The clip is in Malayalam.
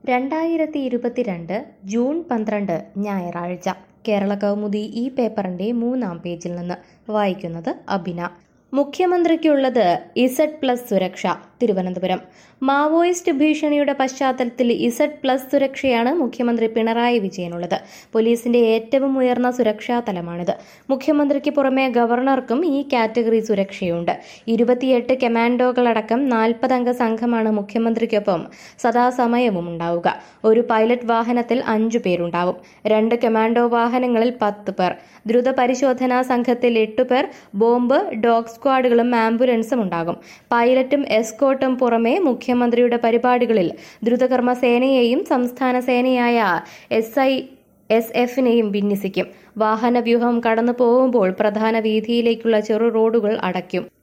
രണ്ടായിരത്തി ഇരുപത്തിരണ്ട് ജൂൺ പന്ത്രണ്ട് ഞായറാഴ്ച കേരള കൗമുദി ഈ പേപ്പറിന്റെ മൂന്നാം പേജിൽ നിന്ന് വായിക്കുന്നത് അബിന മുഖ്യമന്ത്രിക്കുള്ളത് ഇസഡ് പ്ലസ് സുരക്ഷ തിരുവനന്തപുരം മാവോയിസ്റ്റ് ഭീഷണിയുടെ പശ്ചാത്തലത്തിൽ ഇസഡ് പ്ലസ് സുരക്ഷയാണ് മുഖ്യമന്ത്രി പിണറായി വിജയനുള്ളത് പോലീസിന്റെ ഏറ്റവും ഉയർന്ന സുരക്ഷാ തലമാണിത് മുഖ്യമന്ത്രിക്ക് പുറമെ ഗവർണർക്കും ഈ കാറ്റഗറി സുരക്ഷയുണ്ട് ഇരുപത്തിയെട്ട് കമാൻഡോകളടക്കം നാൽപ്പതംഗ സംഘമാണ് മുഖ്യമന്ത്രിക്കൊപ്പം സദാസമയവും ഉണ്ടാവുക ഒരു പൈലറ്റ് വാഹനത്തിൽ അഞ്ചു പേരുണ്ടാവും രണ്ട് കമാൻഡോ വാഹനങ്ങളിൽ പത്ത് പേർ ദ്രുത പരിശോധനാ സംഘത്തിൽ എട്ടുപേർ ബോംബ് ഡോഗ് സ്ക്വാഡുകളും ആംബുലൻസും ഉണ്ടാകും പൈലറ്റും എസ്കോട്ടും പുറമെ മുഖ്യമന്ത്രിയുടെ പരിപാടികളിൽ ദ്രുതകർമ്മ സേനയെയും സംസ്ഥാന സേനയായ എസ് ഐ എസ് എഫിനെയും വിന്യസിക്കും വാഹനവ്യൂഹം കടന്നു പോകുമ്പോൾ പ്രധാന വീതിയിലേക്കുള്ള ചെറു റോഡുകൾ അടയ്ക്കും